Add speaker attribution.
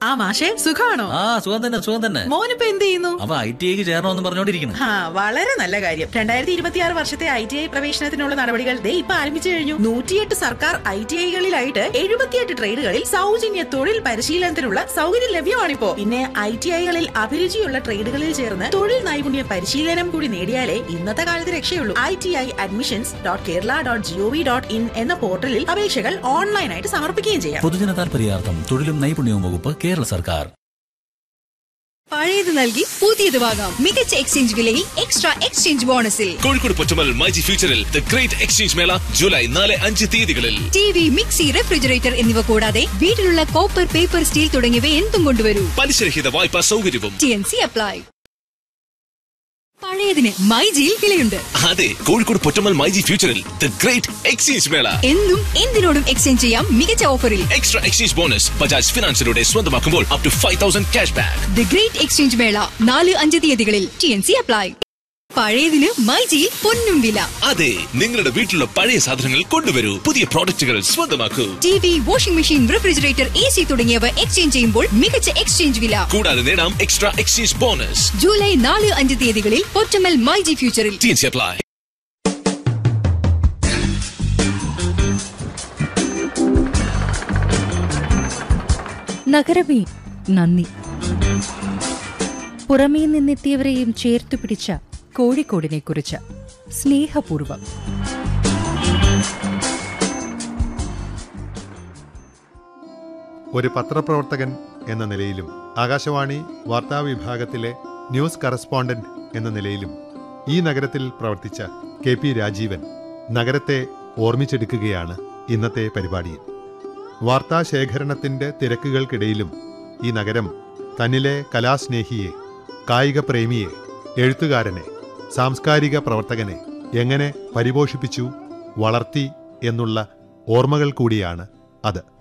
Speaker 1: ആ മാഷെ സുഖാണോ
Speaker 2: ആ സുഖം തന്നെ സുഖം തന്നെ
Speaker 1: മോനിപ്പോ എന്ത് ചെയ്യുന്നു
Speaker 2: അവ ഐ ടി ഐക്ക് ചേരണമെന്ന് പറഞ്ഞോണ്ടിരിക്കുന്നു
Speaker 1: ആ വളരെ നല്ല കാര്യം രണ്ടായിരത്തി ഇരുപത്തിയാറ് വർഷത്തെ ഐ ടി ഐ പ്രവേശനത്തിനുള്ള നടപടികൾ ദേ ഇപ്പൊ ആരംഭിച്ചു കഴിഞ്ഞു നൂറ്റിയെട്ട് സർക്കാർ ഐ ടി ഐകളിലായിട്ട് എഴുപത്തിയെട്ട് ട്രേഡുകളിൽ സൗജന്യ തൊഴിൽ പരിശീലനത്തിനുള്ള സൗകര്യം ലഭ്യമാണിപ്പോ പിന്നെ ഐ ടി ഐകളിൽ അഭിരുചിയുള്ള ട്രേഡുകളിൽ ചേർന്ന് തൊഴിൽ നൈപുണ്യ പരിശീലനം കൂടി നേടിയാലേ ഇന്നത്തെ കാലത്ത് രക്ഷയുള്ളൂ I T I admissions dot Kerala dot gov dot in എന്ന പോർട്ടലിൽ അപേക്ഷകൾ ഓൺലൈനായിട്ട് സമർപ്പിക്കുകയും ചെയ്യാം
Speaker 2: പൊതുജന താൽപര്യാർത്ഥം തൊഴിലും നൈപുണ്യവും വകുപ്പ് കേരള സർക്കാർ
Speaker 3: പഴയത് നൽകി പുതിയത് വാങ്ങാം മികച്ച എക്സ്ചേഞ്ച് വിലയിൽ എക്സ്ട്രാ എക്സ്ചേഞ്ച് ബോണസിൽ
Speaker 4: കോഴിക്കോട് പൊറ്റമൽ മൈജി ഫ്യൂച്ചറിൽ the great exchange mela July നാല് അഞ്ച് തീയതികളിൽ
Speaker 3: ടി വി മിക്സി റെഫ്രിജറേറ്റർ എന്നിവ കൂടാതെ വീട്ടിലുള്ള കോപ്പർ പേപ്പർ സ്റ്റീൽ തുടങ്ങിയവ എന്തും കൊണ്ടുവരൂ
Speaker 4: പലിശരഹിത വായ്പാ സൗകര്യവും
Speaker 3: ടി എൻ സി അപ്ലൈ പഴയതിന് മൈജിയിൽ വിലയുണ്ട്
Speaker 4: അതെ കോഴിക്കോട് പൊറ്റമൽ മൈജി ഫ്യൂച്ചറിൽ ദ ഗ്രേറ്റ് എക്സ്ചേഞ്ച് മേള
Speaker 3: എന്നും എന്തിനോടും എക്സ്ചേഞ്ച് ചെയ്യാം മികച്ച ഓഫറിൽ
Speaker 4: എക്സ്ട്രാ എക്സ്ചേഞ്ച് ബോണസ് ബജാജ് ഫിനാൻസിലൂടെ സ്വന്തമാക്കുമ്പോൾ up to five thousand cash back
Speaker 3: the great exchange mela നാല് അഞ്ച് തീയതികളിൽ ടി എൻ സി അപ്ലൈ പഴയതിന് മൈജിയിൽ പൊന്നും വില
Speaker 4: അതെ നിങ്ങളുടെ വീട്ടിലുള്ള പഴയ സാധനങ്ങൾ കൊണ്ടുവരൂ പുതിയ പ്രോഡക്റ്റുകൾ സ്വന്തമാക്കൂ
Speaker 3: T V washing machine refrigerator A C തുടങ്ങിയവ എക്സ്ചേഞ്ച് ചെയ്യുമ്പോൾ മികച്ച എക്സ്ചേഞ്ച് വില
Speaker 4: കൂടാതെ നേടാം എക്സ്ട്രാ എക്സ്ചേഞ്ച് ബോണസ്
Speaker 3: ജൂലൈ നാല് അഞ്ച് തീയതികളിൽ പൊറ്റമൽ മൈജി ഫ്യൂച്ചറിൽ
Speaker 4: ടി എൻ സി അപ്ലൈ
Speaker 5: നഗരമേ നന്ദി പുറമേ നിന്നെത്തിയവരെയും ചേർത്തു പിടിച്ച കോഴിക്കോടിനെ കുറിച്ച് സ്നേഹപൂർവം
Speaker 6: ഒരു പത്രപ്രവർത്തകൻ എന്ന നിലയിലും ആകാശവാണി വാർത്താ വിഭാഗത്തിലെ ന്യൂസ് കറസ്പോണ്ടന്റ് എന്ന നിലയിലും ഈ നഗരത്തിൽ പ്രവർത്തിച്ച കെ പി രാജീവൻ നഗരത്തെ ഓർമ്മിച്ചെടുക്കുകയാണ് ഇന്നത്തെ പരിപാടിയിൽ വാർത്താ ശേഖരണത്തിന്റെ തിരക്കുകൾക്കിടയിലും ഈ നഗരം തന്നിലെ കലാസ്നേഹിയെ കായിക പ്രേമിയെ എഴുത്തുകാരനെ സാംസ്കാരിക പ്രവർത്തകനെ എങ്ങനെ പരിപോഷിപ്പിച്ചു വളർത്തി എന്നുള്ള ഓർമ്മകൾ കൂടിയാണ് അത്